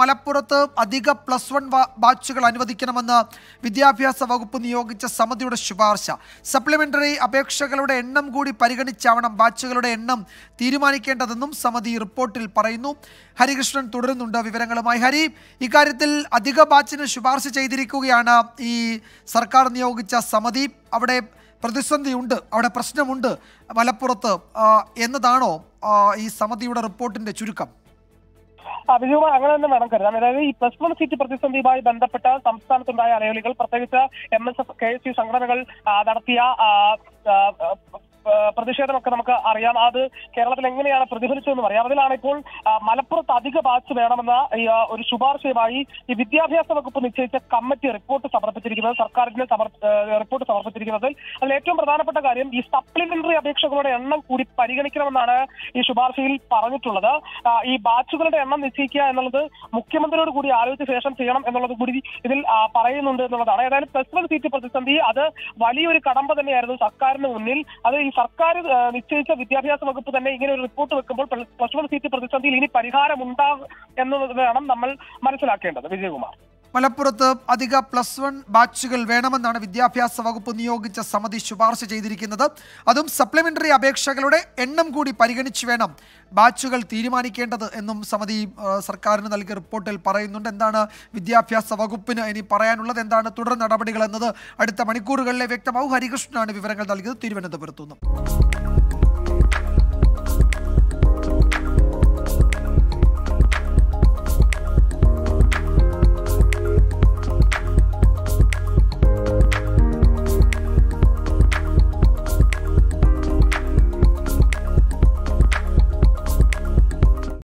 മലപ്പുറത്ത് അധിക plus one ബാച്ചുകൾ അനുവദിക്കണമെന്ന് വിദ്യാഭ്യാസ വകുപ്പ് നിയോഗിച്ച സമിതിയുടെ ശുപാർശ സപ്ലിമെന്ററി അപേക്ഷകളുടെ എണ്ണം കൂടി പരിഗണിച്ചാവണം ബാച്ചുകളുടെ എണ്ണം തീരുമാനിക്കേണ്ടതെന്നും സമിതി റിപ്പോർട്ടിൽ പറയുന്നു ഹരികൃഷ്ണൻ തുടരുന്നുണ്ട് വിവരങ്ങളുമായി ഹരി ഇക്കാര്യത്തിൽ അധിക ബാച്ചിന് ശുപാർശ ചെയ്തിരിക്കുകയാണ് ഈ സർക്കാർ നിയോഗിച്ച സമിതി അവിടെ പ്രതിസന്ധിയുണ്ട് അവിടെ പ്രശ്നമുണ്ട് മലപ്പുറത്ത് ആ, എന്നതാണോ ആ, ഈ സമിതിയുടെ റിപ്പോർട്ടിന്റെ ചുരുക്കം ആ, വിജയകുമാർ അങ്ങനെ തന്നെ വേണം കരുതാൻ അതായത് ഈ പ്ലസ് വൺ സീറ്റ് പ്രതിസന്ധിയുമായി ബന്ധപ്പെട്ട സംസ്ഥാനത്തുണ്ടായ അലയൊലികൾ പ്രത്യേകിച്ച് M S F K S U സംഘടനകൾ ആ, നടത്തിയ ആ, ആ, ആ, പ്രതിഷേധമൊക്കെ നമുക്ക് അറിയാം അത് കേരളത്തിൽ എങ്ങനെയാണ് പ്രതിഫലിച്ചതെന്ന് അറിയാം അതിലാണ് ഇപ്പോൾ ആ, മലപ്പുറത്ത് അധിക ബാച്ച് വേണമെന്ന ഈ, ആ, ഒരു ശുപാർശയുമായി ഈ വിദ്യാഭ്യാസ വകുപ്പ് നിശ്ചയിച്ച കമ്മിറ്റി റിപ്പോർട്ട് സമർപ്പിച്ചിരിക്കുന്നത് സർക്കാരിന് സമർ- ആ, റിപ്പോർട്ട് സമർപ്പിച്ചിരിക്കുന്നത് അതിൽ ഏറ്റവും പ്രധാനപ്പെട്ട കാര്യം ഈ സപ്ലിമെന്ററി അപേക്ഷകളുടെ എണ്ണം കൂടി പരിഗണിക്കണമെന്നാണ് ഈ ശുപാർശയിൽ പറഞ്ഞിട്ടുള്ളത് ആ, ഈ ബാച്ചുകളുടെ എണ്ണം നിശ്ചയിക്കുക എന്നുള്ളത് മുഖ്യമന്ത്രിയോട് കൂടി ആലോചിച്ച ശേഷം ചെയ്യണം എന്നുള്ളത് കൂടി ഇതിൽ ആ, പറയുന്നുണ്ട് എന്നുള്ളതാണ് ഏതായാലും പ്ലസ് വൺ സീറ്റ് പ്രതിസന്ധി അത് വലിയൊരു കടമ്പ തന്നെയായിരുന്നു സർക്കാരിന് മുന്നിൽ അത് ഈ സർക്കാർ ആ, നിശ്ചയിച്ച വിദ്യാഭ്യാസ വകുപ്പ് തന്നെ ഇങ്ങനെ ഒരു റിപ്പോർട്ട് വെക്കുമ്പോൾ പ്ലസ് വൺ സീറ്റ് പ്രതിസന്ധിയിൽ ഇനി പരിഹാരമുണ്ടാകും എന്നത് വേണം നമ്മൾ മനസ്സിലാക്കേണ്ടത് വിജയകുമാർ മലപ്പുറത്ത് അധിക പ്ലസ് വൺ ബാച്ചുകൾ വേണമെന്നാണ് വിദ്യാഭ്യാസ വകുപ്പ് നിയോഗിച്ച സമിതി ശുപാർശ ചെയ്തിരിക്കുന്നത് അതും സപ്ലിമെന്ററി അപേക്ഷകളുടെ എണ്ണം കൂടി പരിഗണിച്ച് വേണം ബാച്ചുകൾ തീരുമാനിക്കേണ്ടത് എന്നും സമിതി ആ, സർക്കാരിന് നൽകിയ റിപ്പോർട്ടിൽ പറയുന്നുണ്ട് എന്താണ് വിദ്യാഭ്യാസ വകുപ്പിന് ഇനി പറയാനുള്ളത് എന്താണ് തുടർ നടപടികൾ എന്നത് അടുത്ത മണിക്കൂറുകളിലെ വ്യക്തമാവും ഹരികൃഷ്ണനാണ് വിവരങ്ങൾ നൽകിയത് തിരുവനന്തപുരത്തുനിന്നും